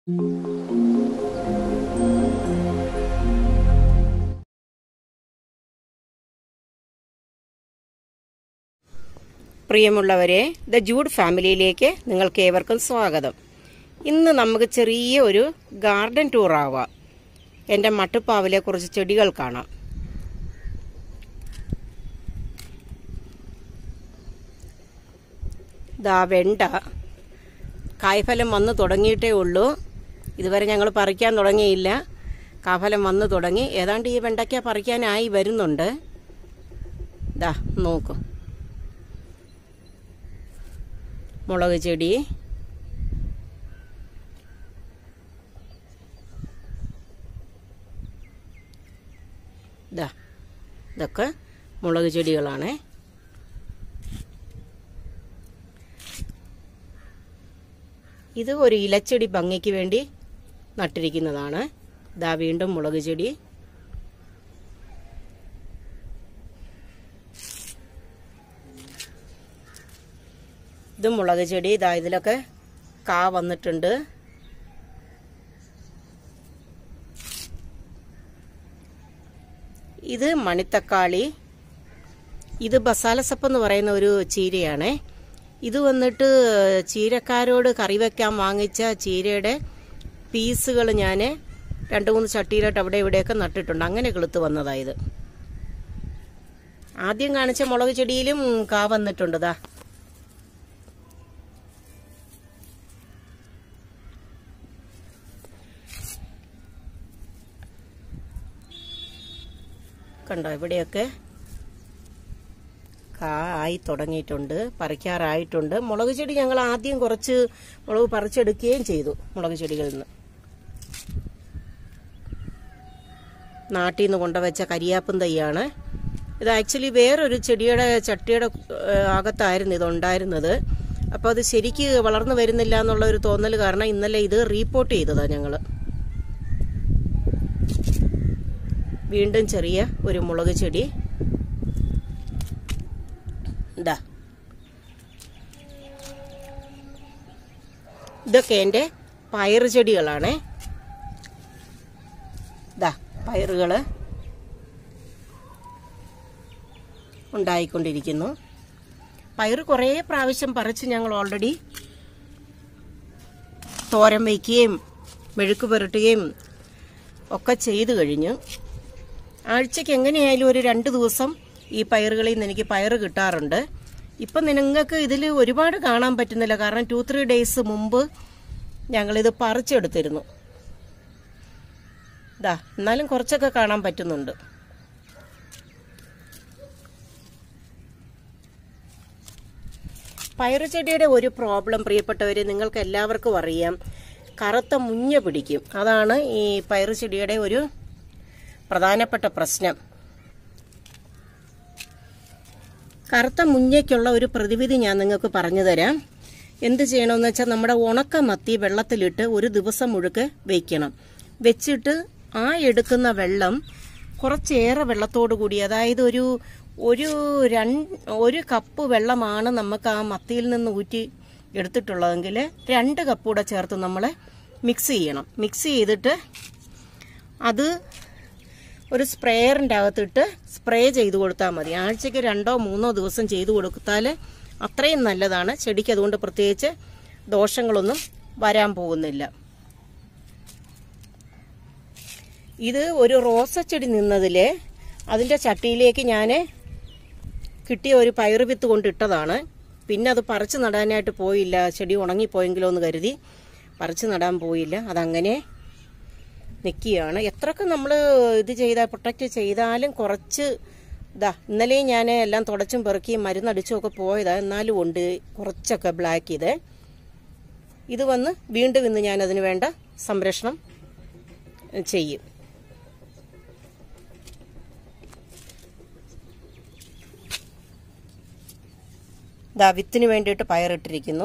പ്രിയമുള്ളവരെ the Jude ഫാമിലിയിലേക്ക് നിങ്ങൾക്ക് ഏവർക്കും സ്വാഗതം ഇന്ന് നമുക്ക് ചെറിയ ഒരു ഗാർഡൻ ടൂർ ആവാം എൻ്റെ മട്ടുപ്പാവിലെ കുറച്ച് ചെടികൾ കാണാം ദാ വെണ്ട കായ്ഫലം വന്ന് തുടങ്ങിയിട്ടേ ഉള്ളൂ ഇതുവരെ ഞങ്ങൾ പറിക്കാൻ തുടങ്ങിയില്ല കാഫലം വന്ന് തുടങ്ങി ഏതാണ്ട് ഈ വെണ്ടയ്ക്ക പറിക്കാനായി വരുന്നുണ്ട് ദാ നോക്കൂ മുളക് ചെടി ഇതാ ഇതൊക്കെ മുളക് ചെടികളാണ് ഇത് ഒരു ഇലച്ചെടി ഭംഗിക്ക് വേണ്ടി നട്ടിരിക്കുന്നതാണ് ഇതാ വീണ്ടും മുളക് ചെടി ഇത് മുളക് ചെടി ഇതാ ഇതിലൊക്കെ കാ വന്നിട്ടുണ്ട് ഇത് മണിത്തക്കാളി ഇത് ബസാലസപ്പ് എന്ന് പറയുന്ന ഒരു ചീരയാണേ ഇത് വന്നിട്ട് ചീരക്കാരോട് കറി വെക്കാൻ വാങ്ങിച്ച ചീരയുടെ പീസുകൾ ഞാൻ രണ്ട് മൂന്ന് ചട്ടിയിലോട്ട് അവിടെ ഇവിടെയൊക്കെ നട്ടിട്ടുണ്ട് അങ്ങനെ കിളുത്ത് വന്നതായത് ആദ്യം കാണിച്ച മുളക് ചെടിയിലും കാ വന്നിട്ടുണ്ട് ദാ കണ്ടോ ഇവിടെയൊക്കെ കാ ആയി തുടങ്ങിയിട്ടുണ്ട് പറിക്കാറായിട്ടുണ്ട് മുളക് ചെടി ഞങ്ങൾ ആദ്യം കുറച്ച് മുളക് പറിച്ചെടുക്കുകയും ചെയ്തു മുളക് ചെടികളിൽ നിന്ന് നാട്ടിൽ നിന്ന് കൊണ്ടുവച്ച കരിയാപ്പും തൈയാണ് ഇത് ആക്ച്വലി വേറൊരു ചെടിയുടെ ചട്ടിയുടെ ഏഹ്, അകത്തായിരുന്നു ഇത് ഉണ്ടായിരുന്നത് അപ്പോൾ അത് ശരിക്ക് വളർന്നു വരുന്നില്ല എന്നുള്ള ഒരു തോന്നൽ കാരണം ഇന്നലെ ഇത് റീപോർട്ട് ചെയ്തതാണ് ഞങ്ങൾ വീണ്ടും ചെറിയ ഒരു മുളക് ചെടി ഇതാ ഇതൊക്കെ എൻ്റെ പയർ ചെടികളാണേ ഇതാ പയറുകൾ ഉണ്ടായിക്കൊണ്ടിരിക്കുന്നു പയർ കുറേ പ്രാവശ്യം പറിച്ച് ഞങ്ങൾ ഓൾറെഡി തോരൻ വയ്ക്കുകയും മെഴുക്ക് പുരട്ടുകയും ഒക്കെ ചെയ്തു കഴിഞ്ഞു ആഴ്ചക്ക് എങ്ങനെയായാലും ഒരു രണ്ട് ദിവസം ഈ പയറുകളിൽ നിന്ന് എനിക്ക് പയറ് കിട്ടാറുണ്ട് ഇപ്പം നിങ്ങൾക്ക് ഇതിൽ ഒരുപാട് കാണാൻ പറ്റുന്നില്ല കാരണം ടു ത്രീ ഡേയ്സ് മുമ്പ് ഞങ്ങളിത് പറിച്ചെടുത്തിരുന്നു ഇതാ എന്നാലും കുറച്ചൊക്കെ കാണാൻ പറ്റുന്നുണ്ട് പയറുചെടിയുടെ ഒരു പ്രോബ്ലം പ്രിയപ്പെട്ടവരെ നിങ്ങൾക്ക് എല്ലാവർക്കും അറിയാം കറുത്ത മുഞ്ഞ പിടിക്കും അതാണ് ഈ പയറുചെടിയുടെ ഒരു പ്രധാനപ്പെട്ട പ്രശ്നം കറുത്ത മുഞ്ഞയ്ക്കുള്ള ഒരു പ്രതിവിധി ഞാൻ നിങ്ങൾക്ക് പറഞ്ഞു തരാം എന്ത് ചെയ്യണമെന്ന് വെച്ചാൽ നമ്മുടെ ഉണക്ക മത്തി വെള്ളത്തിലിട്ട് ഒരു ദിവസം മുഴുക്കെ വെക്കണം വെച്ചിട്ട് ആ എടുക്കുന്ന വെള്ളം കുറച്ചേറെ വെള്ളത്തോടു കൂടി അതായത് ഒരു ഒരു രണ്ട് ഒരു കപ്പ് വെള്ളമാണ് നമുക്ക് ആ മത്തിയിൽ നിന്ന് ഊറ്റി എടുത്തിട്ടുള്ളതെങ്കിൽ രണ്ട് കപ്പ് കൂടെ ചേർത്ത് നമ്മൾ മിക്സ് ചെയ്യണം മിക്സ് ചെയ്തിട്ട് അത് ഒരു സ്പ്രേയറിൻ്റെ അകത്തിട്ട് സ്പ്രേ ചെയ്ത് കൊടുത്താൽ മതി ആഴ്ചയ്ക്ക് രണ്ടോ മൂന്നോ ദിവസം ചെയ്ത് കൊടുത്താൽ അത്രയും നല്ലതാണ് ചെടിക്ക് അതുകൊണ്ട് പ്രത്യേകിച്ച് ദോഷങ്ങളൊന്നും വരാൻ പോകുന്നില്ല ഇത് ഒരു റോസച്ചെടി നിന്നതിൽ അതിൻ്റെ ചട്ടിയിലേക്ക് ഞാൻ കിട്ടിയ ഒരു പയറ് വിത്ത് കൊണ്ടിട്ടതാണ് പിന്നെ അത് പറിച്ച് നടാനായിട്ട് പോയില്ല ചെടി ഉണങ്ങിപ്പോയെങ്കിലോ എന്ന് കരുതി പറിച്ച് നടാൻ പോയില്ല അതങ്ങനെ നിൽക്കുകയാണ് എത്രയൊക്കെ നമ്മൾ ഇത് ചെയ്താൽ പ്രൊട്ടക്റ്റ് ചെയ്താലും കുറച്ച് ഇതാ ഇന്നലെയും ഞാൻ എല്ലാം തുടച്ചും പെറുക്കിയും മരുന്നടിച്ചും ഒക്കെ പോയതാ എന്നാലും ഉണ്ട് കുറച്ചൊക്കെ ബ്ലാക്ക് ഇത് ഇത് വന്ന് വീണ്ടും ഇന്ന് ഞാൻ അതിന് വേണ്ട സംരക്ഷണം ചെയ്യും ഇതാ വിത്തിന് വേണ്ടിയിട്ട് പയറിട്ടിരിക്കുന്നു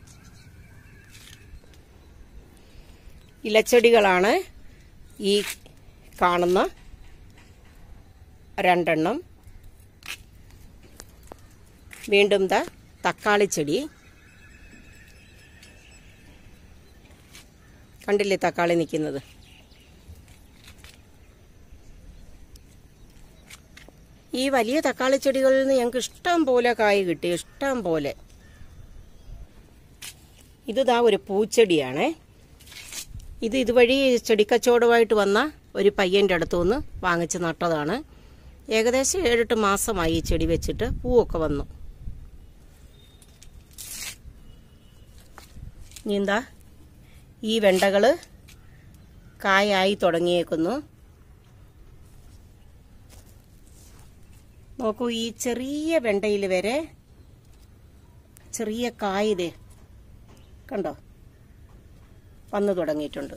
ഇലച്ചെടികളാണ് ഈ കാണുന്ന രണ്ടെണ്ണം വീണ്ടും ദാ തക്കാളി ചെടി കണ്ടില്ലേ തക്കാളി നിൽക്കുന്നത് ഈ വലിയ തക്കാളി ചെടികളിൽ നിന്ന് ഞങ്ങൾക്ക് ഇഷ്ടം പോലെ കായ് കിട്ടി ഇഷ്ടം പോലെ ഇത് ദാ ഒരു പൂച്ചെടിയാണേ ഇത് ഇതുവഴി ചെടിക്കച്ചവടമായിട്ട് വന്ന ഒരു പയ്യൻ്റെ അടുത്തു നിന്ന് വാങ്ങിച്ച് നട്ടതാണ് ഏകദേശം ഏഴെട്ട് മാസമായി ഈ ചെടി വെച്ചിട്ട് പൂവൊക്കെ വന്നു ഇനി എന്താ ഈ വെണ്ടകൾ കായായി തുടങ്ങിയേക്കുന്നു നോക്കൂ ഈ ചെറിയ വെണ്ടയിൽ വരെ ചെറിയ കായതേ കണ്ടോ വന്നു തുടങ്ങിയിട്ടുണ്ട്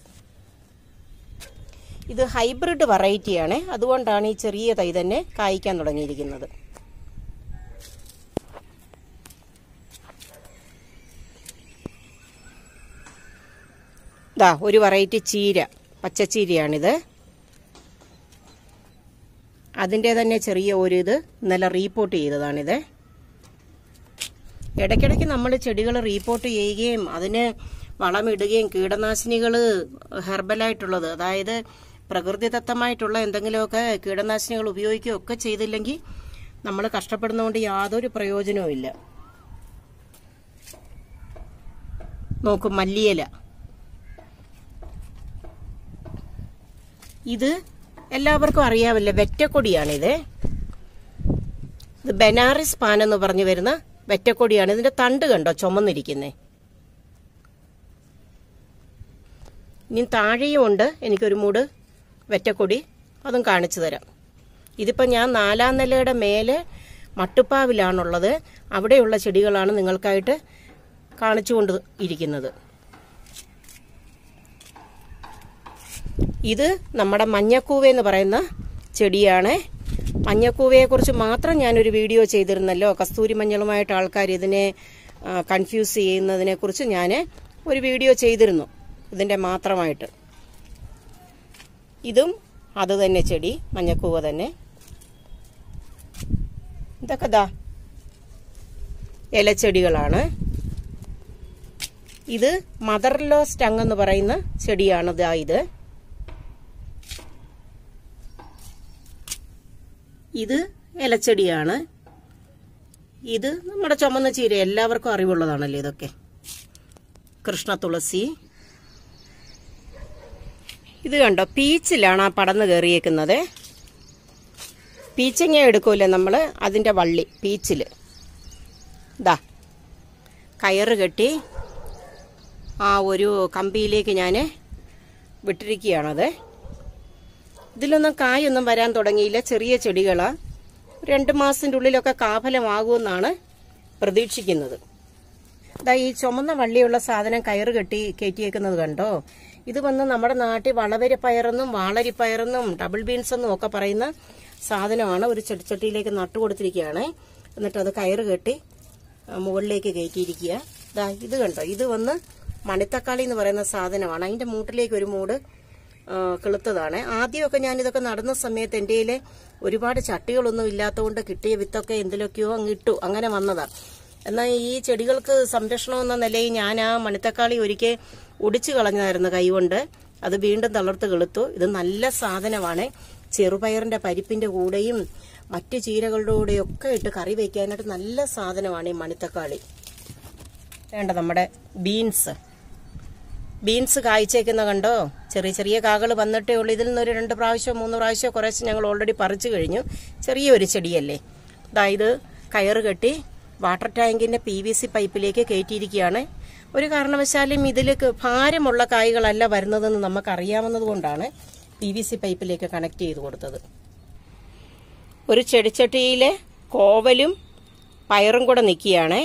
ഇത് ഹൈബ്രിഡ് വെറൈറ്റിയാണ് അതുകൊണ്ടാണ് ഈ ചെറിയ തൈ തന്നെ കായ്ക്കാൻ തുടങ്ങിയിരിക്കുന്നത് ദാ ഒരു വെറൈറ്റി ചീര പച്ചച്ചീരയാണിത് അതിൻ്റെ തന്നെ ചെറിയ ഒരു ഇത് ഇന്നലെ റീപ്പോർട്ട് ചെയ്തതാണിത് ഇടയ്ക്കിടയ്ക്ക് നമ്മൾ ചെടികൾ റീപ്പോർട്ട് ചെയ്യുകയും അതിന് വളമിടുകയും കീടനാശിനികൾ ഹെർബലായിട്ടുള്ളത് അതായത് പ്രകൃതിദത്തമായിട്ടുള്ള എന്തെങ്കിലുമൊക്കെ കീടനാശിനികൾ ഉപയോഗിക്കുകയോ ഒക്കെ ചെയ്തില്ലെങ്കിൽ നമ്മൾ കഷ്ടപ്പെടുന്നതുകൊണ്ട് യാതൊരു പ്രയോജനവും ഇല്ല നോക്കും മല്ലിയില ഇത് എല്ലാവർക്കും അറിയാമല്ലോ വെറ്റക്കൊടിയാണിത് ഇത് ബനാറസ് പാൻ എന്ന് പറഞ്ഞു വരുന്ന വെറ്റക്കൊടിയാണ് ഇതിന്റെ തണ്ട് കണ്ടോ ചുമന്നിരിക്കുന്നേ ഇനി താഴെയും ഉണ്ട് എനിക്കൊരു മൂട് വെറ്റക്കൊടി അതും കാണിച്ചു തരാം ഇതിപ്പോൾ ഞാൻ നാലാം നിലയുടെ മേലെ മട്ടുപ്പാവിലാണുള്ളത് അവിടെയുള്ള ചെടികളാണ് നിങ്ങൾക്കായിട്ട് കാണിച്ചുകൊണ്ട് ഇരിക്കുന്നത് ഇത് നമ്മുടെ മഞ്ഞക്കൂവ എന്ന് പറയുന്ന ചെടിയാണ് മഞ്ഞക്കൂവയെക്കുറിച്ച് മാത്രം ഞാനൊരു വീഡിയോ ചെയ്തിരുന്നല്ലോ കസ്തൂരി മഞ്ഞളുമായിട്ട് ആൾക്കാർ ഇതിനെ കൺഫ്യൂസ് ചെയ്യുന്നതിനെക്കുറിച്ച് ഞാൻ ഒരു വീഡിയോ ചെയ്തിരുന്നു ഇതിൻ്റെ മാത്രമായിട്ട് ഇതും അത് തന്നെ ചെടി മഞ്ഞക്കൂവ തന്നെ ഇതൊക്കെ ദാ ഇലച്ചെടികളാണ് ഇത് മദർലോ സ്റ്റങ് എന്ന് പറയുന്ന ചെടിയാണ് ദാ ഇത് ഇത് ഇലച്ചെടിയാണ് ഇത് നമ്മുടെ ചുമന്ന ചീര എല്ലാവർക്കും അറിവുള്ളതാണല്ലോ ഇതൊക്കെ കൃഷ്ണ തുളസി ഇത് കണ്ടോ പീച്ചിലാണ് ആ പടന്ന് കയറിയേക്കുന്നത് പീച്ചങ്ങ എടുക്കൂലേ നമ്മൾ അതിൻ്റെ വള്ളി പീച്ചിൽ ഇതാ കയറ് കെട്ടി ആ ഒരു കമ്പിയിലേക്ക് ഞാൻ വിട്ടിരിക്കുകയാണത് ഇതിലൊന്നും കായൊന്നും വരാൻ തുടങ്ങിയില്ല ചെറിയ ചെടികളാ രണ്ട് മാസത്തിൻ്റെ ഉള്ളിലൊക്കെ കാഫലമാകുമെന്നാണ് പ്രതീക്ഷിക്കുന്നത് ഇതാ ഈ ചുമന്ന വള്ളിയുള്ള സാധനം കയറ് കെട്ടി കയറ്റിയേക്കുന്നത് കണ്ടോ ഇത് വന്ന് നമ്മുടെ നാട്ടിൽ വളവരി പയറെന്നും വാളരി പയറെന്നും ഡബിൾ ബീൻസ് എന്നും ഒക്കെ പറയുന്ന സാധനമാണ് ഒരു ചെടിച്ചട്ടിയിലേക്ക് നട്ടു കൊടുത്തിരിക്കുകയാണ് എന്നിട്ട് അത് കയറ് കെട്ടി ആ, മുകളിലേക്ക് കയറ്റിയിരിക്കുക ഇതാ ഇത് കണ്ടോ ഇത് വന്ന് മണിത്തക്കാളി എന്ന് പറയുന്ന സാധനമാണ് അതിന്റെ മൂട്ടിലേക്ക് ഒരു മൂട് ആ, കിളുത്തതാണ് ആദ്യമൊക്കെ ഞാൻ ഇതൊക്കെ നടന്ന സമയത്ത് എൻ്റെ കയ്യില് ഒരുപാട് ചട്ടികളൊന്നും ഇല്ലാത്തതുകൊണ്ട് കിട്ടിയ വിത്തൊക്കെ എന്തിലൊക്കെയോ അങ്ങ് ഇട്ടു അങ്ങനെ വന്നതാ എന്നാൽ ഈ ചെടികൾക്ക് സംരക്ഷണം എന്ന നിലയിൽ ഞാൻ ആ മണിത്തക്കാളി ഒരിക്കൽ ഒടിച്ചു കളഞ്ഞതായിരുന്നു കൈകൊണ്ട് അത് വീണ്ടും തളർത്ത് കിളുത്തു ഇത് നല്ല സാധനമാണ് ചെറുപയറിന്റെ പരിപ്പിന്റെ കൂടെയും മറ്റു ചീരകളുടെ കൂടെയും ഒക്കെ ഇട്ട് കറി വയ്ക്കാനായിട്ട് നല്ല സാധനമാണ് ഈ മണിത്തക്കാളി വേണ്ട നമ്മുടെ ബീൻസ് ബീൻസ് കായ്ച്ചേക്കുന്ന കണ്ടോ ചെറിയ ചെറിയ കാകൾ വന്നിട്ടേ ഉള്ളൂ ഇതിൽ നിന്ന് ഒരു രണ്ട് പ്രാവശ്യം മൂന്ന് പ്രാവശ്യം കുറേശ്ശെ ഞങ്ങൾ ഓൾറെഡി പറിച്ചു കഴിഞ്ഞു ചെറിയൊരു ചെടിയല്ലേ അതായത് കയറ് കെട്ടി വാട്ടർ ടാങ്കിന്റെ പി വി സി പൈപ്പിലേക്ക് കയറ്റിയിരിക്കുകയാണ് ഒരു കാരണവശാലും ഇതിൽ ഭാരമുള്ള കായ്കളല്ല വരുന്നതെന്ന് നമുക്ക് അറിയാവുന്നത് കൊണ്ടാണ് പി വി സി പൈപ്പിലേക്ക് കണക്ട് ചെയ്ത് കൊടുത്തത് ഒരു ചെടിച്ചട്ടിയിലെ കോവലും പയറും കൂടെ നിൽക്കുകയാണേ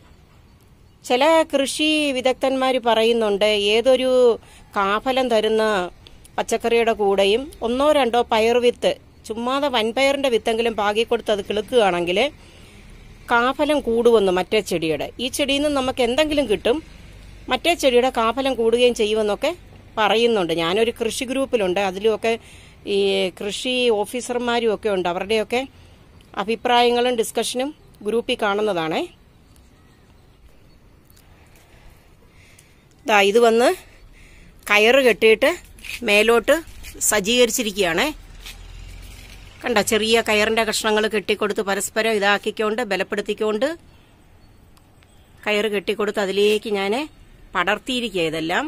ചില കൃഷി വിദഗ്ധന്മാർ പറയുന്നുണ്ട് ഏതൊരു കാഫലം തരുന്ന പച്ചക്കറിയുടെ കൂടെയും ഒന്നോ രണ്ടോ പയർ വിത്ത് ചുമ്മാതെ വൻപയറിന്റെ വിത്തെങ്കിലും പാകി കൊടുത്ത് അത് കിളുക്കുകയാണെങ്കിൽ കാഫലം കൂടുമെന്ന് മറ്റേ ചെടിയുടെ ഈ ചെടിയിൽ നിന്ന് നമുക്ക് എന്തെങ്കിലും കിട്ടും മറ്റേ ചെടിയുടെ കാഫലം കൂടുകയും ചെയ്യുമെന്നൊക്കെ പറയുന്നുണ്ട് ഞാനൊരു കൃഷി ഗ്രൂപ്പിലുണ്ട് അതിലുമൊക്കെ ഈ കൃഷി ഓഫീസർമാരും ഒക്കെ ഉണ്ട് അവരുടെയൊക്കെ അഭിപ്രായങ്ങളും ഡിസ്കഷനും ഗ്രൂപ്പിൽ കാണുന്നതാണേ ദാ ഇത് വന്ന് കയറ് കെട്ടിയിട്ട് മേലോട്ട് സജ്ജീകരിച്ചിരിക്കുകയാണേ കണ്ട ചെറിയ കയറിന്റെ കഷ്ണങ്ങൾ കെട്ടിക്കൊടുത്ത് പരസ്പരം ഇതാക്കിക്കൊണ്ട് ബലപ്പെടുത്തിക്കൊണ്ട് കയറ് കെട്ടിക്കൊടുത്ത് അതിലേക്ക് ഞാൻ പടർത്തിയിരിക്കുക ഇതെല്ലാം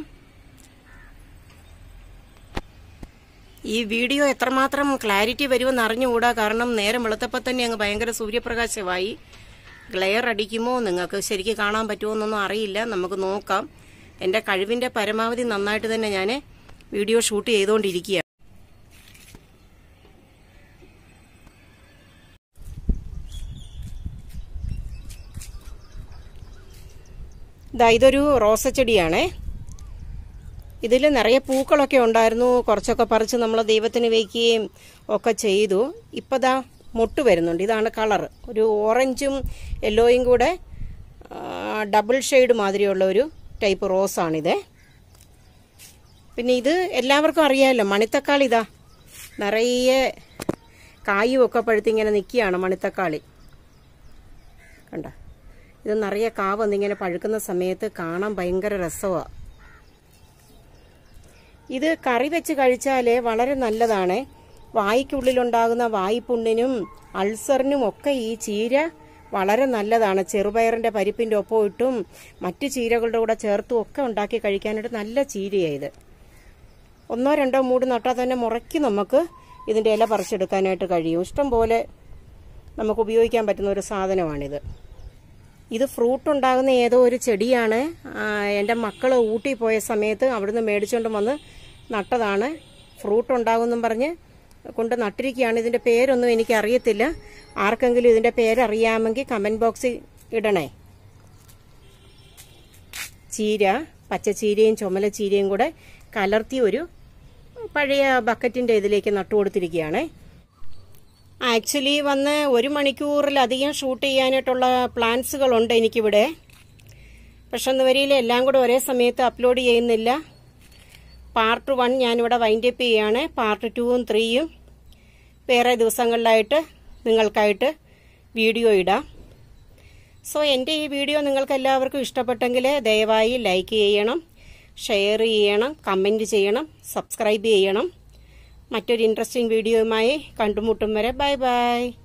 ഈ വീഡിയോ എത്രമാത്രം ക്ലാരിറ്റി വരുമെന്ന് അറിഞ്ഞുകൂടാ കാരണം നേരം വെളുത്തപ്പോൾ തന്നെ അങ്ങ് ഭയങ്കര സൂര്യപ്രകാശമായി ഗ്ലെയർ അടിക്കുമോ നിങ്ങൾക്ക് ശരിക്കും കാണാൻ പറ്റുമോ എന്നൊന്നും അറിയില്ല നമുക്ക് നോക്കാം എൻ്റെ കഴിവിൻ്റെ പരമാവധി നന്നായിട്ട് തന്നെ ഞാൻ വീഡിയോ ഷൂട്ട് ചെയ്തുകൊണ്ടിരിക്കുക ഇതാ ഇതൊരു റോസച്ചെടിയാണേ ഇതിൽ നിറയെ പൂക്കളൊക്കെ ഉണ്ടായിരുന്നു കുറച്ചൊക്കെ പറിച്ച് നമ്മൾ ദൈവത്തിന് വയ്ക്കുകയും ഒക്കെ ചെയ്തു ഇപ്പം ദാ മുട്ട് വരുന്നുണ്ട് ഇതാണ് കളർ ഒരു ഓറഞ്ചും യെല്ലോയും കൂടെ ഡബിൾ ഷെയ്ഡ് മാതിരിയുള്ള ഒരു ടൈപ്പ് റോസാണിത് പിന്നെ ഇത് എല്ലാവർക്കും അറിയാമല്ലോ മണിത്തക്കാളി ഇതാ നിറയെ കായും ഒക്കെ പഴുത്തിങ്ങനെ നിൽക്കുകയാണ് മണിത്തക്കാളി കണ്ട ഇത് നിറയെ കാവ് വന്നിങ്ങനെ പഴുക്കുന്ന സമയത്ത് കാണാൻ ഭയങ്കര രസമാണ് ഇത് കറി വെച്ച് കഴിച്ചാൽ വളരെ നല്ലതാണ് വായ്ക്കുള്ളിലുണ്ടാകുന്ന വായ്പുണ്ണിനും അൾസറിനും ഒക്കെ ഈ ചീര വളരെ നല്ലതാണ് ചെറുപയറിന്റെ പരിപ്പിന്റെ ഒപ്പം ഇട്ടും മറ്റു ചീരകളുടെ കൂടെ ചേർത്തും ഒക്കെ ഉണ്ടാക്കി കഴിക്കാനായിട്ട് നല്ല ചീരയാണ് ഇത് ഒന്നോ രണ്ടോ മൂട് നട്ടാൽ തന്നെ മുറയ്ക്ക് നമുക്ക് ഇതിന്റെ ഇല പറിച്ചെടുക്കാനായിട്ട് കഴിയും ഇഷ്ടം പോലെ നമുക്ക് ഉപയോഗിക്കാൻ പറ്റുന്ന ഒരു സാധനമാണിത് ഇത് ഫ്രൂട്ട് ഉണ്ടാകുന്ന ഏതോ ഒരു ചെടിയാണ് ആ, എൻ്റെ മക്കൾ ഊട്ടി പോയ സമയത്ത് അവിടുന്ന് മേടിച്ചുകൊണ്ട് വന്ന് നട്ടതാണ് ഫ്രൂട്ട് ഉണ്ടാകുമെന്നും പറഞ്ഞ് കൊണ്ട് നട്ടിരിക്കുകയാണ് ഇതിൻ്റെ പേരൊന്നും എനിക്ക് അറിയത്തില്ല ആർക്കെങ്കിലും ഇതിൻ്റെ പേരറിയാമെങ്കിൽ കമൻറ്റ് ബോക്സിൽ ഇടണേ ചീര പച്ചച്ചീരയും ചുമല ചീരയും കൂടെ കലർത്തി ഒരു പഴയ ബക്കറ്റിൻ്റെ ഇതിലേക്ക് നട്ടു കൊടുത്തിരിക്കുകയാണേ ആക്ച്വലി വന്ന് ഒരു മണിക്കൂറിലധികം ഷൂട്ട് ചെയ്യാനായിട്ടുള്ള പ്ലാൻസുകളുണ്ട് എനിക്കിവിടെ പക്ഷെ വരിയിൽ എല്ലാം കൂടെ ഒരേ സമയത്ത് അപ്ലോഡ് ചെയ്യുന്നില്ല പാർട്ട് വൺ ഞാനിവിടെ വൈൻഡ് അപ്പ് ചെയ്യുകയാണ് പാർട്ട് ടൂവും ത്രീയും വേറെ ദിവസങ്ങളിലായിട്ട് നിങ്ങൾക്കായിട്ട് വീഡിയോ ഇടാം സോ എൻ്റെ ഈ വീഡിയോ നിങ്ങൾക്ക് എല്ലാവർക്കും ഇഷ്ടപ്പെട്ടെങ്കിൽ ദയവായി ലൈക്ക് ചെയ്യണം ഷെയർ ചെയ്യണം കമൻറ്റ് ചെയ്യണം സബ്സ്ക്രൈബ് ചെയ്യണം മറ്റൊരു ഇൻട്രസ്റ്റിംഗ് വീഡിയോയുമായി കണ്ടുമുട്ടും വരെ ബൈ ബൈ